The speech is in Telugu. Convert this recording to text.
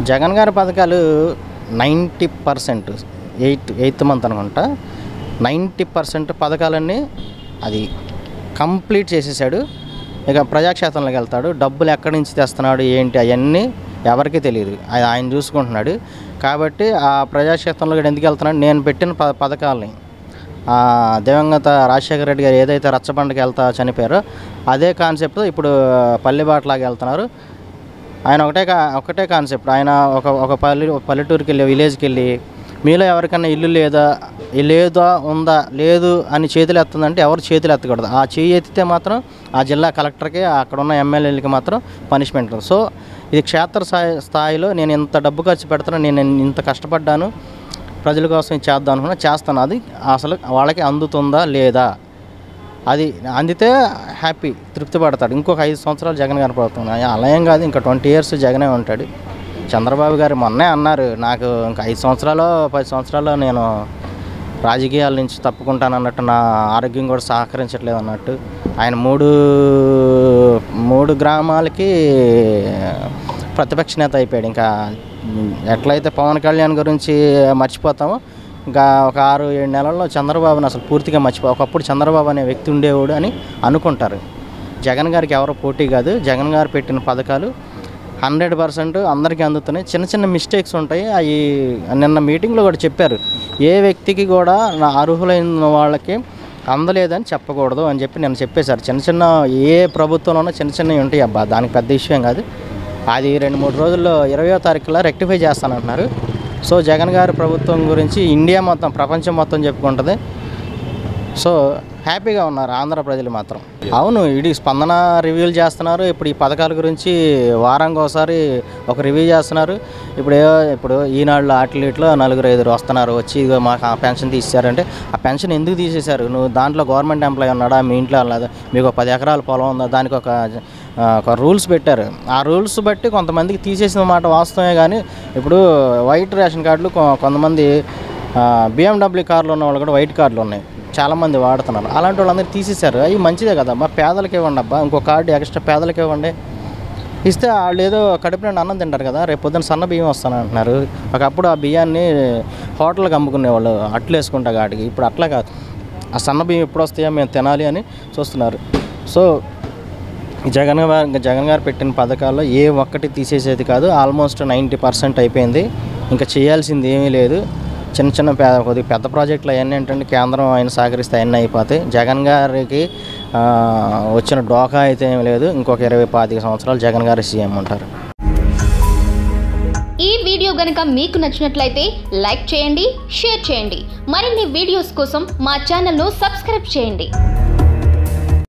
జగన్ గారి పథకాలు ninety percent eighth eighth month అనుకుంటా నైంటీ పర్సెంట్ పథకాలన్నీ అది కంప్లీట్ చేసేసాడు ఇక ప్రజాక్షేత్రంలోకి వెళ్తాడు డబ్బులు ఎక్కడి నుంచి తెస్తున్నాడు ఏంటి అవన్నీ ఎవరికీ తెలియదు అది ఆయన చూసుకుంటున్నాడు కాబట్టి ఆ ప్రజాక్షేత్రంలో కూడా ఎందుకు వెళ్తున్నాడు నేను పెట్టిన ప పథకాలని ఆ దివంగత రాజశేఖర రెడ్డి గారు ఏదైతే రచ్చబండకి వెళ్తా చనిపోయారో అదే కాన్సెప్ట్ ఇప్పుడు పల్లెబాటలాగా వెళ్తున్నారు ఆయన ఒకటే కా ఒకటే కాన్సెప్ట్ ఆయన ఒక ఒక పల్లె ఒక పల్లెటూరుకి వెళ్ళి విలేజ్కి వెళ్ళి మీలో ఎవరికైనా ఇల్లు లేదా ఈ లేదా ఉందా లేదు అని చేతులు ఎత్తుందంటే ఎవరు చేతులు ఎత్తకూడదు ఆ చేయి ఎత్తితే మాత్రం ఆ జిల్లా కలెక్టర్కి అక్కడ ఉన్న ఎమ్మెల్యేలకి మాత్రం పనిష్మెంట్ ఉంటుంది సో ఇది క్షేత్ర స్థాయి స్థాయిలో నేను ఇంత డబ్బు ఖర్చు పెడతాను నేను ఇంత కష్టపడ్డాను ప్రజల కోసం ఇది చేద్దాం అనుకున్నా చేస్తాను అది అసలు వాళ్ళకి అందుతుందా లేదా అది అందితే హ్యాపీ తృప్తి పడతాడు ఇంకొక ఐదు సంవత్సరాలు జగన్ గారు పడుతున్నాయి అలా ఏం కాదు ఇంకా ట్వంటీ ఇయర్స్ జగనే ఉంటాడు చంద్రబాబు గారు మొన్నే అన్నారు నాకు ఇంకా ఐదు సంవత్సరాలు పది సంవత్సరాలు నేను రాజకీయాల నుంచి తప్పుకుంటాను అన్నట్టు నా ఆరోగ్యం కూడా సహకరించట్లేదు అన్నట్టు ఆయన మూడు మూడు గ్రామాలకి ప్రతిపక్ష నేత అయిపోయాడు ఇంకా ఎట్లయితే పవన్ కళ్యాణ్ గురించి మర్చిపోతామో ఇంకా ఒక ఆరు ఏడు నెలల్లో చంద్రబాబుని అసలు పూర్తిగా మర్చిపో ఒకప్పుడు చంద్రబాబు అనే వ్యక్తి ఉండేవాడు అని అనుకుంటారు జగన్ గారికి ఎవరో పోటీ కాదు జగన్ గారు పెట్టిన పథకాలు హండ్రెడ్ పర్సెంట్ అందరికీ అందుతున్నాయి చిన్న చిన్న మిస్టేక్స్ ఉంటాయి అవి నిన్న మీటింగ్లో కూడా చెప్పారు ఏ వ్యక్తికి కూడా నా అర్హులైన వాళ్ళకి అందలేదని చెప్పకూడదు అని చెప్పి నేను చెప్పేశారు చిన్న చిన్న ఏ ప్రభుత్వంలోనో చిన్న చిన్నవి ఉంటాయి అబ్బా దానికి పెద్ద విషయం కాదు అది రెండు మూడు రోజుల్లో ఇరవయో తారీఖులో రెక్టిఫై చేస్తానంటున్నారు సో జగన్ గారి ప్రభుత్వం గురించి ఇండియా మొత్తం ప్రపంచం మొత్తం చెప్పుకుంటుంది సో హ్యాపీగా ఉన్నారు ఆంధ్ర ప్రజలు మాత్రం అవును ఇది స్పందన రివ్యూలు చేస్తున్నారు ఇప్పుడు ఈ పథకాల గురించి వారానికి ఒకసారి ఒక రివ్యూ చేస్తున్నారు ఇప్పుడు ఏ ఇప్పుడు ఈనాడులో అట్లీట్లో నలుగురు ఐదుగురు వస్తున్నారు వచ్చి ఇదిగో మాకు ఆ పెన్షన్ తీసేశారంటే ఆ పెన్షన్ ఎందుకు తీసేశారు నువ్వు దాంట్లో గవర్నమెంట్ ఎంప్లాయీ ఉన్నాడా మీ ఇంట్లో లేదా మీకు ఒక పది ఎకరాల పొలం ఉందా దానికి ఒక ఆ, ఒక రూల్స్ పెట్టారు ఆ రూల్స్ బట్టి కొంతమందికి తీసేసిన మాట వాస్తవమే కానీ ఇప్పుడు వైట్ రేషన్ కార్డులు కొ- కొంతమంది బిఎండబ్ల్యూ కార్లు ఉన్న వాళ్ళు కూడా వైట్ కార్డులు ఉన్నాయి చాలామంది వాడుతున్నారు అలాంటి వాళ్ళందరూ తీసేశారు అవి మంచిదే కదమ్మా పేదలకి ఇవ్వండి అబ్బా ఇంకో కార్డు ఎక్స్ట్రా పేదలకి ఇవ్వండి ఇస్తే వాళ్ళు ఏదో కడుపు నిండా అన్నం తింటారు కదా రేపు పొద్దున్న సన్న బియ్యం వస్తాను అంటున్నారు ఒకప్పుడు ఆ బియ్యాన్ని హోటల్కి అమ్ముకునేవాళ్ళు అట్లు వేసుకుంటా కాడికి ఇప్పుడు అట్లా కాదు ఆ సన్న బియ్యం ఎప్పుడు వస్తాయో మేము తినాలి అని చూస్తున్నారు సో జగన్ గారు జగన్ గారు పెట్టిన పథకాల్లో ఏ ఒక్కటి తీసేసేది కాదు ఆల్మోస్ట్ నైంటీ పర్సెంట్ అయిపోయింది ఇంకా చేయాల్సింది ఏమీ లేదు చిన్న చిన్న పెద్ద కొద్దిగా పెద్ద ప్రాజెక్టులు అవన్నీ ఏంటంటే కేంద్రం ఆయన సహకరిస్తే అవన్నీ అయిపోతాయి జగన్ గారికి ఆ, వచ్చిన డోకా అయితే ఏమీ లేదు ఇంకొక ఇరవై పాతిక సంవత్సరాలు జగన్ గారు సీఎం ఉంటారు ఈ వీడియో గనుక మీకు నచ్చినట్లయితే లైక్ చేయండి షేర్ చేయండి మరిన్ని వీడియోస్ కోసం మా ఛానల్ను సబ్స్క్రైబ్ చేయండి